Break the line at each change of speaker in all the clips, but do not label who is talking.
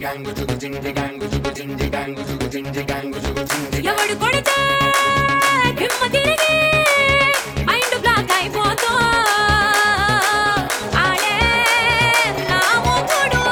ఎవడు కొడితే దిమ్మ తిరిగి మైండ్ బ్లాక్ అయిపోతూ ఆడే నా మూకుడు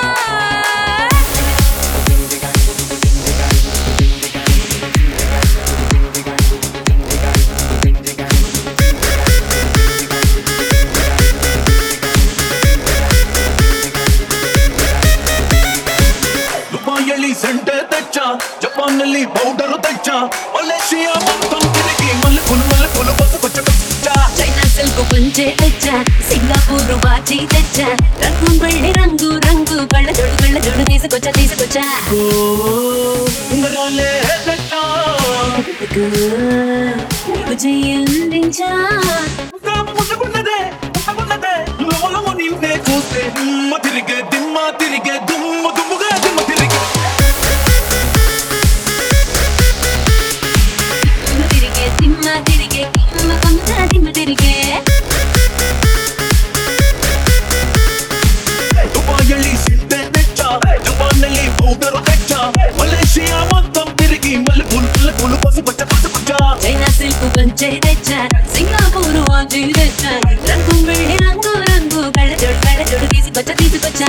ದುಬಾಯಲ್ಲಿ ಸೆಂಟರ್ ತೆಚ್ಚ ಜಪಾನ್ನಲ್ಲಿ ಪೌಡರ್ ತೆಚ್ಚ ಮಲೇಷಿಯಾ ಮೊత్తం తిరిగి మల్లెపూలు మల్లెపూలు పసుకొచ్చ కొచ్చ
చైనా సిల్క్ పుంజే తెచ్చా సింగపూర్ వాచి తెచ్చా రంగు వెళ్ళి రంగు రంగు కళ్ళ జోడు కళ్ళ జోడు తీసుకొచ్చా తీసుకొచ్చా
ఉంగరాలే తెచ్చ
నీకు చెయ్యందించా
ముసుగున్నదే ముసుగున్నదే లోలము నీవే చూస్తే దిమ్మ తిరిగే దిమ్మ తిరిగే దుమ్ము దుమ్ముగా దిమ్మ తిరిగే
దిమ్మ తిరిగే దిమ్మ తిరిగే కిమ్మ కొంత దిమ్మ తిరిగే
దుబాయಲ್ಲಿ ಸೆಂಟರ್ ತೆಚ್ಚ ಜಪಾನ್ನಲ್ಲಿ ಪೌಡರ್ ತೆಚ್ಚ మలేషియా మొత్తం తిరిగి మల్లెపూలు మల్లెపూలు పసుకొచ్చ పసుకొచ్చ
చైనా సిల్క్ పంచే తెచ్చా సింగపూర్ వాచి తెచ్చా రంగు వెళ్ళి రంగు రంగు కళ్ళ జోడు కళ్ళ జోడు తీసుకొచ్చా తీసుకొచ్చా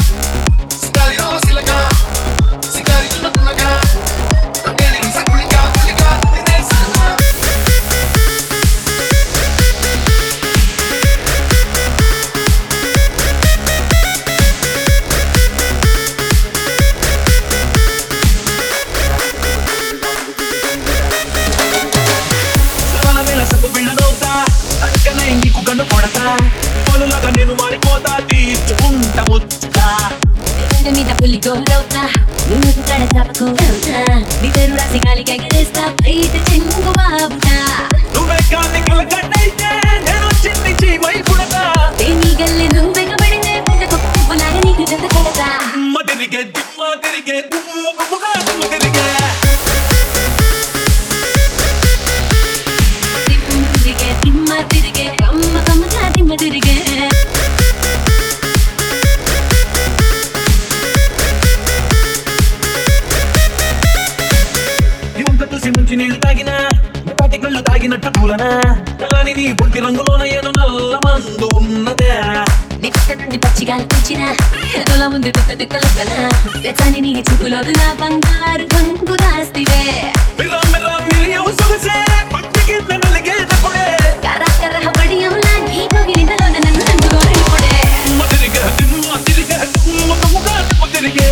సరళ వేళ సబ్బు బిళ్ళనవుతా అక్కన ఇంగికు గన్ను కొడతా పలులాగా నేను మారిపోతా తీర్చుకుంటా ముచ్చుతా
గుండె మీద పులి గోరవుతా నువ్వు కడ తప్పకూడవుతా నీ పేరు రాసి గాలికి ఎగరేస్తా బయట చెంగు బాబుతా
నువ్వే కానీ కలగట్టయితే నేను చిన్ని చీమై పుడతా
తేని గల్లె నువ్వు వెగబడితే పుట్టకు పువ్వులాగా నీకు జత కడతా
దిమ్మ తిరిగే దిమ్మ తిరిగే దుమ్ము గుమ్ముగా దిమ్మ తిరిగే
దిమ్మ తిరిగే దిమ్మ తిరిగే కమ్మ కమ్మగా దిమ్మ తిరిగే
నీ వంక చూసి ముంచి నీళ్లు తాగినా తాటి కళ్ళు తాగినట్టు కూలనా కానీ నీ ఒంటి రంగులోన ఏదో నల్ల మందు ఉన్నదే
నీ పక్క నుండి పచ్చిగా కూర్చిన ఎదల ముందు తిక్క తిక్కలు కదా తెచ్చని నీ చూపులో నా బంగారు రంగు దాస్తివే
మిర్రా మిర్రా మిరియవు సొగసే పట్టికి నలిగేటప్పుడే
కర్ర కర్ర పడియంలా నీ కవిలిందలో నన్ను అందుకోరిప్పుడే
దిమ్మ తిరిగే దిమ్మ తిరిగే దుమ్ము గుమ్ముగా దిమ్మ తిరిగే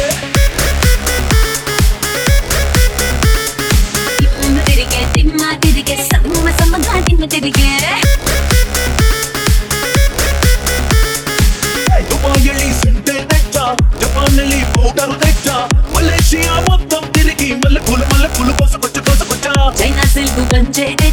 దిమ్మ తిరిగే దిమ్మ తిరిగే సమ్మ సమ్మగా దిమ్మ తిరిగే
దుబాయಲ್ಲಿ ಸೆಂಟರ್ ತೆಚ್ಚ ಜಪಾನ್ನಲ್ಲಿ ಪೌಡರ್ ತೆಚ್ಚ ಮಲೇಷಿಯಾ ಮೊత్తం తిరిగి మల్లెపూలు మల్లెపూలు పసుకొచ్చ పసుకొచ్చ
చైనా సిల్క్ కంచే